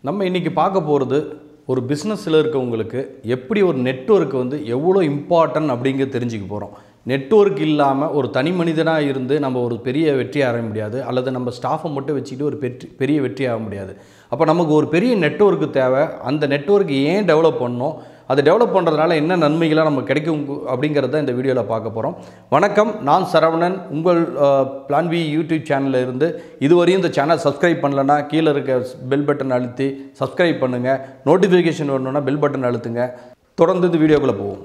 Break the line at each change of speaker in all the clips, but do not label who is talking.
நம்ம இன்றைக்கி பார்க்க போகிறது ஒரு பிஸ்னஸில் இருக்கவங்களுக்கு எப்படி ஒரு நெட்வொர்க் வந்து எவ்வளோ இம்பார்ட்டன்ட் அப்படிங்கிறது தெரிஞ்சுக்க போகிறோம் நெட்வொர்க் இல்லாமல் ஒரு தனி மனிதனாக இருந்து நம்ம ஒரு பெரிய வெற்றி ஆக முடியாது அல்லது நம்ம ஸ்டாஃபை மட்டும் வச்சுக்கிட்டு ஒரு பெற்றி பெரிய வெற்றி ஆக முடியாது அப்போ நமக்கு ஒரு பெரிய நெட்வொர்க் தேவை அந்த நெட்வொர்க் ஏன் டெவலப் பண்ணணும் அதை டெவலப் பண்ணுறதுனால என்ன நன்மைகளாக நம்ம கிடைக்கும் அப்படிங்கிறத இந்த வீடியோவில் பார்க்க போகிறோம் வணக்கம் நான் சரவணன் உங்கள் பிளான் வி யூடியூப் சேனலில் இருந்து இதுவரையும் இந்த சேனல் சப்ஸ்கிரைப் பண்ணலன்னா கீழே இருக்க பெல் பட்டன் அழுத்தி சப்ஸ்கிரைப் பண்ணுங்கள் நோட்டிஃபிகேஷன் வரணுன்னா பெல் பட்டன் அழுத்துங்க தொடர்ந்து இந்த வீடியோக்குள்ளே போவோம்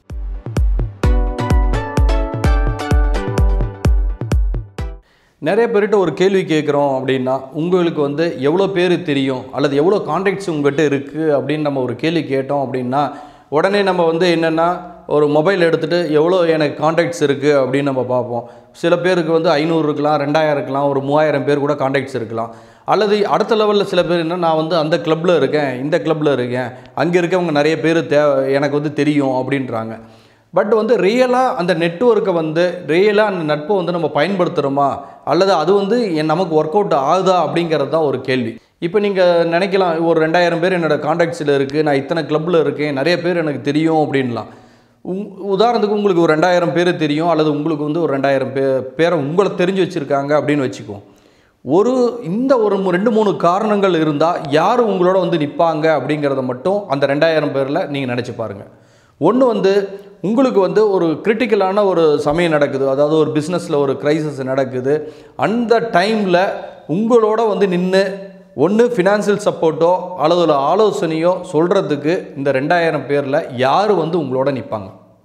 நிறைய பேர்கிட்ட ஒரு கேள்வி கேட்குறோம் அப்படின்னா உங்களுக்கு வந்து எவ்வளோ பேர் தெரியும் அல்லது எவ்வளோ கான்டாக்ட்ஸ் உங்கள்கிட்ட இருக்குது அப்படின்னு நம்ம ஒரு கேள்வி கேட்டோம் அப்படின்னா உடனே நம்ம வந்து என்னென்னா ஒரு மொபைல் எடுத்துகிட்டு எவ்வளோ எனக்கு கான்டாக்ட்ஸ் இருக்குது அப்படின்னு நம்ம பார்ப்போம் சில பேருக்கு வந்து ஐநூறு இருக்கலாம் ரெண்டாயிரம் இருக்கலாம் ஒரு மூவாயிரம் பேர் கூட கான்டாக்ட்ஸ் இருக்கலாம் அல்லது அடுத்த லெவலில் சில பேர் என்ன நான் வந்து அந்த கிளப்பில் இருக்கேன் இந்த கிளப்பில் இருக்கேன் அங்கே இருக்கவங்க நிறைய பேர் தே எனக்கு வந்து தெரியும் அப்படின்றாங்க பட் வந்து ரியலாக அந்த நெட்ஒர்க்கை வந்து ரியலாக அந்த நட்பை வந்து நம்ம பயன்படுத்துகிறோமா அல்லது அது வந்து என் நமக்கு ஒர்க் அவுட் ஆகுதா அப்படிங்கிறது தான் ஒரு கேள்வி இப்போ நீங்கள் நினைக்கலாம் ஒரு ரெண்டாயிரம் பேர் என்னோடய காண்டாக்ட்ஸில் இருக்குது நான் இத்தனை கிளப்பில் இருக்கேன் நிறைய பேர் எனக்கு தெரியும் அப்படின்லாம் உங் உதாரணத்துக்கு உங்களுக்கு ஒரு ரெண்டாயிரம் பேர் தெரியும் அல்லது உங்களுக்கு வந்து ஒரு ரெண்டாயிரம் பே பேரை உங்களை தெரிஞ்சு வச்சுருக்காங்க அப்படின்னு வச்சுக்குவோம் ஒரு இந்த ஒரு மு- ரெண்டு மூணு காரணங்கள் இருந்தால் யார் உங்களோட வந்து நிற்பாங்க அப்படிங்கிறத மட்டும் அந்த ரெண்டாயிரம் பேரில் நீங்கள் நினச்சி பாருங்கள் ஒன்று வந்து உங்களுக்கு வந்து ஒரு கிரிட்டிக்கலான ஒரு சமயம் நடக்குது அதாவது ஒரு பிஸ்னஸில் ஒரு கிரைசிஸ் நடக்குது அந்த டைமில் உங்களோட வந்து நின்று ஒன்று ஃபினான்சியல் சப்போர்ட்டோ அல்லது ஒரு ஆலோசனையோ சொல்கிறதுக்கு இந்த ரெண்டாயிரம் பேரில் யார் வந்து உங்களோட நிற்பாங்க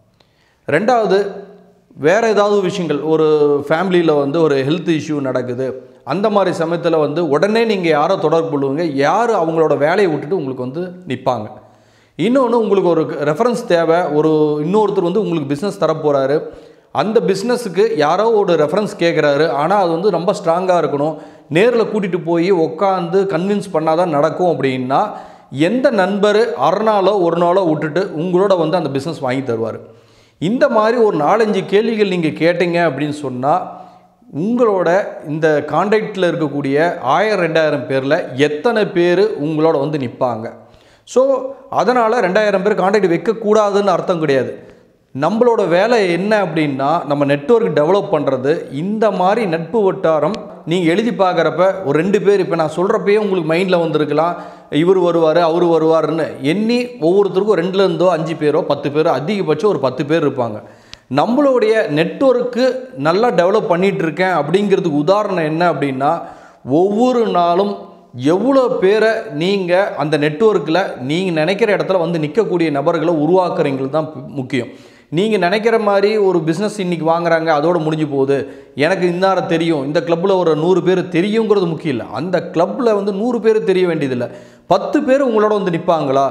ரெண்டாவது வேறு ஏதாவது விஷயங்கள் ஒரு ஃபேமிலியில் வந்து ஒரு ஹெல்த் இஷ்யூ நடக்குது அந்த மாதிரி சமயத்தில் வந்து உடனே நீங்கள் யாரை தொடர்பு கொள்ளுவீங்க யார் அவங்களோட வேலையை விட்டுட்டு உங்களுக்கு வந்து நிற்பாங்க இன்னொன்று உங்களுக்கு ஒரு ரெஃபரன்ஸ் தேவை ஒரு இன்னொருத்தர் வந்து உங்களுக்கு பிஸ்னஸ் தரப்போகிறாரு அந்த பிஸ்னஸுக்கு யாரோ ஒரு ரெஃபரன்ஸ் கேட்குறாரு ஆனால் அது வந்து ரொம்ப ஸ்ட்ராங்காக இருக்கணும் நேரில் கூட்டிகிட்டு போய் உட்காந்து கன்வின்ஸ் பண்ணாதான் நடக்கும் அப்படின்னா எந்த நண்பர் அரை நாளோ ஒரு நாளோ விட்டுட்டு உங்களோட வந்து அந்த பிஸ்னஸ் வாங்கி தருவார் இந்த மாதிரி ஒரு நாலஞ்சு கேள்விகள் நீங்கள் கேட்டீங்க அப்படின்னு சொன்னால் உங்களோட இந்த காண்டாக்டில் இருக்கக்கூடிய ஆயிரம் ரெண்டாயிரம் பேரில் எத்தனை பேர் உங்களோட வந்து நிற்பாங்க ஸோ அதனால் ரெண்டாயிரம் பேர் காண்டாக்ட் வைக்கக்கூடாதுன்னு அர்த்தம் கிடையாது நம்மளோட வேலை என்ன அப்படின்னா நம்ம நெட்வொர்க் டெவலப் பண்ணுறது இந்த மாதிரி நட்பு வட்டாரம் நீங்கள் எழுதி பார்க்குறப்ப ஒரு ரெண்டு பேர் இப்போ நான் சொல்கிறப்பயே உங்களுக்கு மைண்டில் வந்திருக்கலாம் இவர் வருவார் அவர் வருவாருன்னு எண்ணி ஒவ்வொருத்தருக்கும் ரெண்டுலேருந்தோ அஞ்சு பேரோ பத்து பேரோ அதிகபட்சம் ஒரு பத்து பேர் இருப்பாங்க நம்மளுடைய நெட்வொர்க்கு நல்லா டெவலப் பண்ணிகிட்டு இருக்கேன் அப்படிங்கிறதுக்கு உதாரணம் என்ன அப்படின்னா ஒவ்வொரு நாளும் எவ்வளோ பேரை நீங்கள் அந்த நெட்வொர்க்கில் நீங்கள் நினைக்கிற இடத்துல வந்து நிற்கக்கூடிய நபர்களை உருவாக்குறீங்கிறது தான் முக்கியம் நீங்கள் நினைக்கிற மாதிரி ஒரு பிஸ்னஸ் இன்றைக்கி வாங்குறாங்க அதோட முடிஞ்சு போகுது எனக்கு இன்னார தெரியும் இந்த கிளப்பில் ஒரு நூறு பேர் தெரியுங்கிறது முக்கியம் இல்லை அந்த கிளப்பில் வந்து நூறு பேர் தெரிய வேண்டியதில்லை பத்து பேர் உங்களோட வந்து நிற்பாங்களா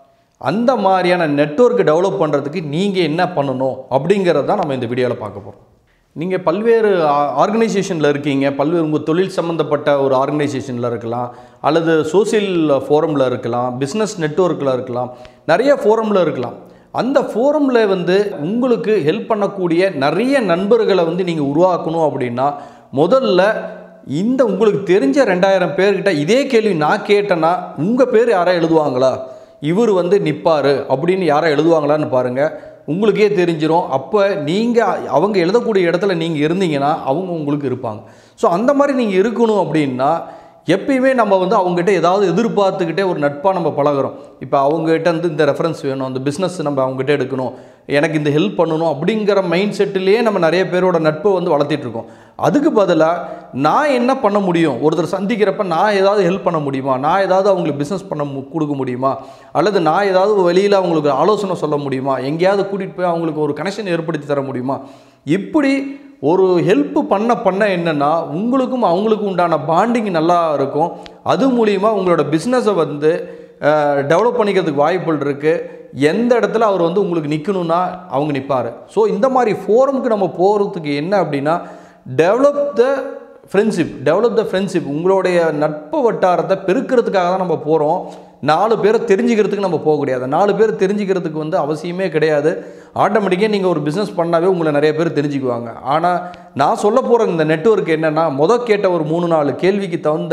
அந்த மாதிரியான நெட்வொர்க் டெவலப் பண்ணுறதுக்கு நீங்கள் என்ன பண்ணணும் அப்படிங்கிறத தான் நம்ம இந்த வீடியோவில் பார்க்க போகிறோம் நீங்கள் பல்வேறு ஆர்கனைசேஷனில் இருக்கீங்க பல்வேறு உங்கள் தொழில் சம்மந்தப்பட்ட ஒரு ஆர்கனைசேஷனில் இருக்கலாம் அல்லது சோசியல் ஃபோரமில் இருக்கலாம் பிஸ்னஸ் நெட்வொர்க்கில் இருக்கலாம் நிறைய ஃபோரமில் இருக்கலாம் அந்த ஃபோரமில் வந்து உங்களுக்கு ஹெல்ப் பண்ணக்கூடிய நிறைய நண்பர்களை வந்து நீங்கள் உருவாக்கணும் அப்படின்னா முதல்ல இந்த உங்களுக்கு தெரிஞ்ச ரெண்டாயிரம் பேர்கிட்ட இதே கேள்வி நான் கேட்டேன்னா உங்கள் பேர் யாரா எழுதுவாங்களா இவர் வந்து நிற்பார் அப்படின்னு யாரா எழுதுவாங்களான்னு பாருங்கள் உங்களுக்கே தெரிஞ்சிரும் அப்போ நீங்கள் அவங்க எழுதக்கூடிய இடத்துல நீங்கள் இருந்தீங்கன்னா அவங்க உங்களுக்கு இருப்பாங்க ஸோ அந்த மாதிரி நீங்கள் இருக்கணும் அப்படின்னா எப்பயுமே நம்ம வந்து அவங்ககிட்ட ஏதாவது எதிர்பார்த்துக்கிட்டே ஒரு நட்பாக நம்ம பழகுறோம் இப்போ அவங்ககிட்ட வந்து இந்த ரெஃபரன்ஸ் வேணும் அந்த பிஸ்னஸ் நம்ம அவங்ககிட்ட எடுக்கணும் எனக்கு இந்த ஹெல்ப் பண்ணணும் அப்படிங்கிற மைண்ட் செட்டிலேயே நம்ம நிறைய பேரோட நட்பை வந்து வளர்த்திட்டு இருக்கோம் அதுக்கு பதிலாக நான் என்ன பண்ண முடியும் ஒருத்தர் சந்திக்கிறப்ப நான் ஏதாவது ஹெல்ப் பண்ண முடியுமா நான் ஏதாவது அவங்களுக்கு பிஸ்னஸ் பண்ண மு- கொடுக்க முடியுமா அல்லது நான் ஏதாவது வெளியில் அவங்களுக்கு ஆலோசனை சொல்ல முடியுமா எங்கேயாவது கூட்டிகிட்டு போய் அவங்களுக்கு ஒரு கனெக்ஷன் ஏற்படுத்தி தர முடியுமா இப்படி ஒரு ஹெல்ப் பண்ண பண்ண என்னென்னா உங்களுக்கும் அவங்களுக்கும் உண்டான பாண்டிங் நல்லா இருக்கும் அது மூலிமா உங்களோட பிஸ்னஸை வந்து டெவலப் பண்ணிக்கிறதுக்கு வாய்ப்புகள் இருக்குது எந்த இடத்துல அவர் வந்து உங்களுக்கு நிற்கணும்னா அவங்க நிற்பார் ஸோ இந்த மாதிரி ஃபோரமுக்கு நம்ம போகிறதுக்கு என்ன அப்படின்னா develop the friendship develop the friendship உங்களுடைய நட்பு வட்டாரத்தை பெருக்கிறதுக்காக தான் நம்ம போகிறோம் நாலு பேரை தெரிஞ்சுக்கிறதுக்கு நம்ம போக கிடையாது நாலு பேர் தெரிஞ்சுக்கிறதுக்கு வந்து அவசியமே கிடையாது ஆட்டோமேட்டிக்காக நீங்கள் ஒரு பிஸ்னஸ் பண்ணாவே உங்களை நிறைய பேர் தெரிஞ்சுக்குவாங்க ஆனால் நான் சொல்ல போகிற இந்த நெட்வொர்க் என்னென்னா முத கேட்ட ஒரு மூணு நாலு கேள்விக்கு தகுந்த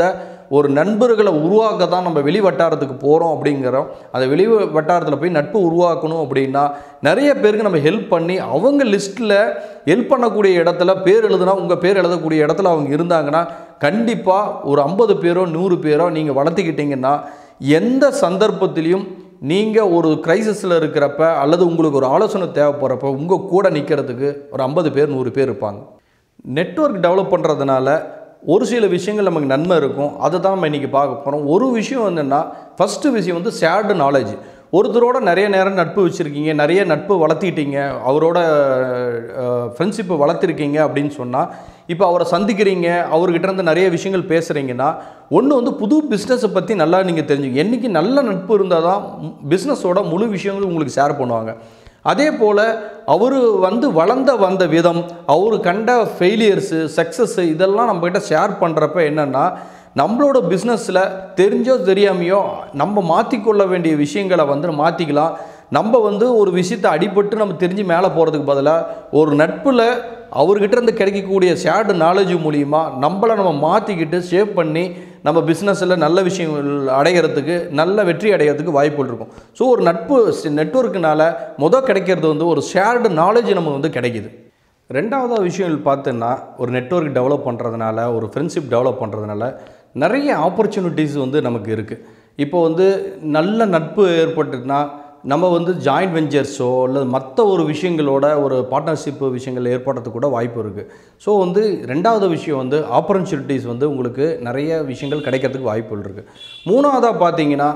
ஒரு நண்பர்களை உருவாக்க தான் நம்ம வெளி வட்டாரத்துக்கு போகிறோம் அப்படிங்கிறோம் அந்த வெளி வட்டாரத்தில் போய் நட்பு உருவாக்கணும் அப்படின்னா நிறைய பேருக்கு நம்ம ஹெல்ப் பண்ணி அவங்க லிஸ்ட்டில் ஹெல்ப் பண்ணக்கூடிய இடத்துல பேர் எழுதுனா உங்கள் பேர் எழுதக்கூடிய இடத்துல அவங்க இருந்தாங்கன்னா கண்டிப்பாக ஒரு ஐம்பது பேரோ நூறு பேரோ நீங்கள் வளர்த்திக்கிட்டிங்கன்னா எந்த சந்தர்ப்பத்திலையும் நீங்கள் ஒரு கிரைசிஸில் இருக்கிறப்ப அல்லது உங்களுக்கு ஒரு ஆலோசனை தேவைப்படுறப்ப உங்கள் கூட நிற்கிறதுக்கு ஒரு ஐம்பது பேர் நூறு பேர் இருப்பாங்க நெட்வொர்க் டெவலப் பண்ணுறதுனால ஒரு சில விஷயங்கள் நமக்கு நன்மை இருக்கும் அதை தான் நம்ம இன்றைக்கி பார்க்க போகிறோம் ஒரு விஷயம் என்னென்னா ஃபஸ்ட்டு விஷயம் வந்து ஷேர்டு நாலேஜ் ஒருத்தரோட நிறைய நேரம் நட்பு வச்சுருக்கீங்க நிறைய நட்பு வளர்த்திட்டீங்க அவரோட ஃப்ரெண்ட்ஷிப்பை வளர்த்துருக்கீங்க அப்படின்னு சொன்னால் இப்போ அவரை சந்திக்கிறீங்க அவர்கிட்ட இருந்து நிறைய விஷயங்கள் பேசுகிறீங்கன்னா ஒன்று வந்து புது பிஸ்னஸை பற்றி நல்லா நீங்கள் தெரிஞ்சுங்க என்றைக்கு நல்ல நட்பு இருந்தால் தான் பிஸ்னஸோட முழு விஷயங்களும் உங்களுக்கு ஷேர் பண்ணுவாங்க அதே போல் அவர் வந்து வளர்ந்த வந்த விதம் அவர் கண்ட ஃபெயிலியர்ஸு சக்ஸஸ்ஸு இதெல்லாம் நம்மக்கிட்ட ஷேர் பண்ணுறப்ப என்னென்னா நம்மளோட பிஸ்னஸில் தெரிஞ்சோ தெரியாமையோ நம்ம மாற்றிக்கொள்ள வேண்டிய விஷயங்களை வந்து மாற்றிக்கலாம் நம்ம வந்து ஒரு விஷயத்தை அடிபட்டு நம்ம தெரிஞ்சு மேலே போகிறதுக்கு பதிலாக ஒரு நட்பில் அவர்கிட்ட இருந்து கிடைக்கக்கூடிய ஷேர்டு நாலேஜ் மூலிமா நம்மளை நம்ம மாற்றிக்கிட்டு ஷேப் பண்ணி நம்ம பிஸ்னஸில் நல்ல விஷயங்கள் அடைகிறதுக்கு நல்ல வெற்றி அடைகிறதுக்கு வாய்ப்புகள் இருக்கும் ஸோ ஒரு நட்பு நெட்ஒர்க்குனால முத கிடைக்கிறது வந்து ஒரு ஷேர்டு நாலேஜ் நமக்கு வந்து கிடைக்குது ரெண்டாவது விஷயம் பார்த்தோன்னா ஒரு நெட்ஒர்க் டெவலப் பண்ணுறதுனால ஒரு ஃப்ரெண்ட்ஷிப் டெவலப் பண்ணுறதுனால நிறைய ஆப்பர்ச்சுனிட்டிஸ் வந்து நமக்கு இருக்குது இப்போ வந்து நல்ல நட்பு ஏற்பட்டுனா நம்ம வந்து ஜாயிண்ட் வெஞ்சர்ஸோ இல்லை மற்ற ஒரு விஷயங்களோட ஒரு பார்ட்னர்ஷிப் விஷயங்கள் ஏற்படுறதுக்கு கூட வாய்ப்பு இருக்குது ஸோ வந்து ரெண்டாவது விஷயம் வந்து ஆப்பர்ச்சுனிட்டிஸ் வந்து உங்களுக்கு நிறைய விஷயங்கள் கிடைக்கிறதுக்கு வாய்ப்புகள் இருக்குது மூணாவதாக பார்த்தீங்கன்னா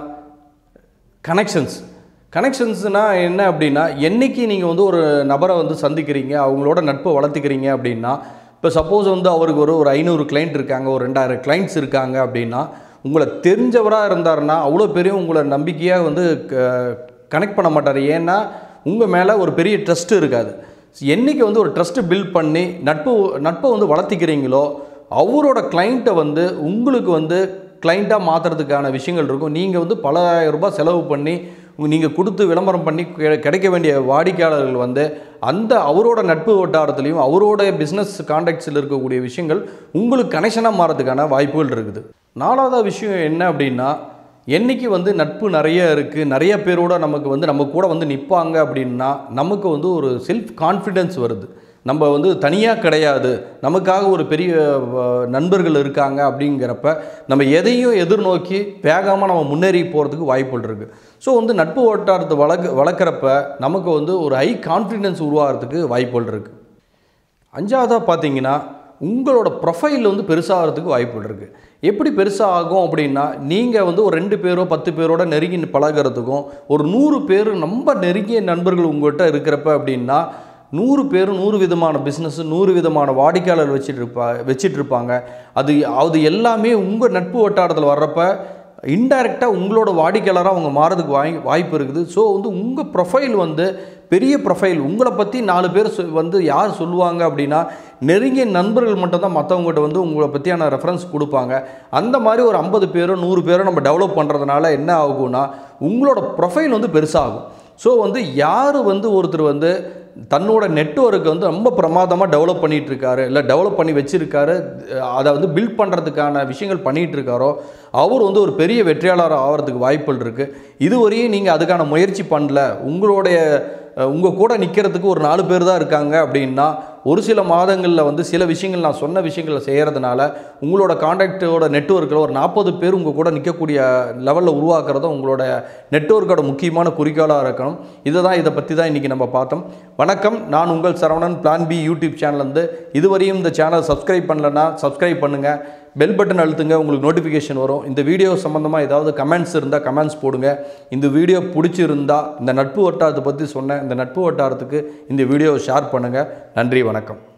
கனெக்ஷன்ஸ் கனெக்ஷன்ஸ்னால் என்ன அப்படின்னா என்றைக்கு நீங்கள் வந்து ஒரு நபரை வந்து சந்திக்கிறீங்க அவங்களோட நட்பை வளர்த்துக்கிறீங்க அப்படின்னா இப்போ சப்போஸ் வந்து அவருக்கு ஒரு ஒரு ஐநூறு கிளைண்ட் இருக்காங்க ஒரு ரெண்டாயிரம் கிளைண்ட்ஸ் இருக்காங்க அப்படின்னா உங்களை தெரிஞ்சவராக இருந்தாருன்னா அவ்வளோ பெரிய உங்களை நம்பிக்கையாக வந்து கனெக்ட் பண்ண மாட்டார் ஏன்னா உங்கள் மேலே ஒரு பெரிய ட்ரஸ்ட்டு இருக்காது என்றைக்கு வந்து ஒரு ட்ரஸ்ட்டு பில்ட் பண்ணி நட்பு நட்பை வந்து வளர்த்திக்கிறீங்களோ அவரோட கிளைண்ட்டை வந்து உங்களுக்கு வந்து கிளைண்ட்டாக மாற்றுறதுக்கான விஷயங்கள் இருக்கும் நீங்கள் வந்து பல ஆயிரம் ரூபாய் செலவு பண்ணி நீங்கள் கொடுத்து விளம்பரம் பண்ணி கி- கிடைக்க வேண்டிய வாடிக்கையாளர்கள் வந்து அந்த அவரோட நட்பு வட்டாரத்துலேயும் அவரோட பிஸ்னஸ் கான்டாக்ட்ஸில் இருக்கக்கூடிய விஷயங்கள் உங்களுக்கு கனெக்ஷனாக மாறதுக்கான வாய்ப்புகள் இருக்குது நாலாவது விஷயம் என்ன அப்படின்னா என்னைக்கு வந்து நட்பு நிறைய இருக்குது நிறைய பேரோட நமக்கு வந்து நம்ம கூட வந்து நிற்பாங்க அப்படின்னா நமக்கு வந்து ஒரு செல்ஃப் கான்ஃபிடென்ஸ் வருது நம்ம வந்து தனியாக கிடையாது நமக்காக ஒரு பெரிய அஹ், நண்பர்கள் இருக்காங்க அப்படிங்கிறப்ப நம்ம எதையும் எதிர்நோக்கி வேகமாக நம்ம முன்னேறி போகிறதுக்கு வாய்ப்புகள் இருக்குது ஸோ வந்து நட்பு வட்டாரத்தை வளர்க்க வளர்க்குறப்ப நமக்கு வந்து ஒரு ஹை கான்ஃபிடென்ஸ் உருவாகிறதுக்கு வாய்ப்புகள் இருக்குது அஞ்சாவதாக பார்த்தீங்கன்னா உங்களோட ப்ரொஃபைல் வந்து பெருசாகிறதுக்கு வாய்ப்புகள் இருக்குது எப்படி பெருசாக ஆகும் அப்படின்னா நீங்கள் வந்து ஒரு ரெண்டு பேரோ பத்து பேரோட நெருங்கி பழகுறதுக்கும் ஒரு நூறு பேர் ரொம்ப நெருங்கிய நண்பர்கள் உங்கள்கிட்ட இருக்கிறப்ப அப்படின்னா நூறு பேர் நூறு விதமான பிஸ்னஸ் நூறு விதமான வாடிக்கையாளர் வச்சுட்டு இருப்பா வச்சிட்டு இருப்பாங்க அது அது எல்லாமே உங்கள் நட்பு வட்டாரத்தில் வர்றப்ப இன்டைரக்டாக உங்களோட வாடிக்கையாளராக அவங்க மாறதுக்கு வாய் வாய்ப்பு இருக்குது ஸோ வந்து உங்கள் ப்ரொஃபைல் வந்து பெரிய ப்ரொஃபைல் உங்களை பற்றி நாலு பேர் சொ- வந்து யார் சொல்லுவாங்க அப்படின்னா நெருங்கிய நண்பர்கள் மட்டும்தான் மற்றவங்ககிட்ட வந்து உங்களை பற்றியான ரெஃபரன்ஸ் கொடுப்பாங்க அந்த மாதிரி ஒரு ஐம்பது பேரோ நூறு பேரோ நம்ம டெவலப் பண்ணுறதுனால என்ன ஆகும்னா உங்களோட ப்ரொஃபைல் வந்து பெருசாகும் ஸோ வந்து யார் வந்து ஒருத்தர் வந்து தன்னோட நெட்வொர்க்கை வந்து ரொம்ப பிரமாதமாக டெவலப் பண்ணிட்டு இருக்காரு இல்லை டெவலப் பண்ணி வச்சிருக்காரு அதை வந்து பில்ட் பண்ணுறதுக்கான விஷயங்கள் பண்ணிட்டு இருக்காரோ அவர் வந்து ஒரு பெரிய வெற்றியாளர் ஆகிறதுக்கு வாய்ப்புகள் இருக்குது இதுவரையும் நீங்கள் அதுக்கான முயற்சி பண்ணல உங்களுடைய உங்கள் கூட நிற்கிறதுக்கு ஒரு நாலு பேர் தான் இருக்காங்க அப்படின்னா ஒரு சில மாதங்களில் வந்து சில விஷயங்கள் நான் சொன்ன விஷயங்களை செய்கிறதுனால உங்களோட காண்டாக்டோட நெட்வொர்க்கில் ஒரு நாற்பது பேர் உங்கள் கூட நிற்கக்கூடிய லெவலில் உருவாக்குறதும் உங்களோட நெட்வொர்க்கோட முக்கியமான குறிக்கோளாக இருக்கணும் இதை தான் இதை பற்றி தான் இன்றைக்கி நம்ம பார்த்தோம் வணக்கம் நான் உங்கள் சரவணன் பிளான் பி யூடியூப் சேனல்லேருந்து இதுவரையும் இந்த சேனல் சப்ஸ்கிரைப் பண்ணலன்னா சப்ஸ்கிரைப் பண்ணுங்கள் பெல் பட்டன் அழுத்துங்க உங்களுக்கு நோட்டிஃபிகேஷன் வரும் இந்த வீடியோ சம்மந்தமாக ஏதாவது கமெண்ட்ஸ் இருந்தால் கமெண்ட்ஸ் போடுங்க இந்த வீடியோ பிடிச்சிருந்தா இந்த நட்பு வட்டாரத்தை பற்றி சொன்னேன் இந்த நட்பு வட்டாரத்துக்கு இந்த வீடியோவை ஷேர் பண்ணுங்கள் நன்றி வணக்கம்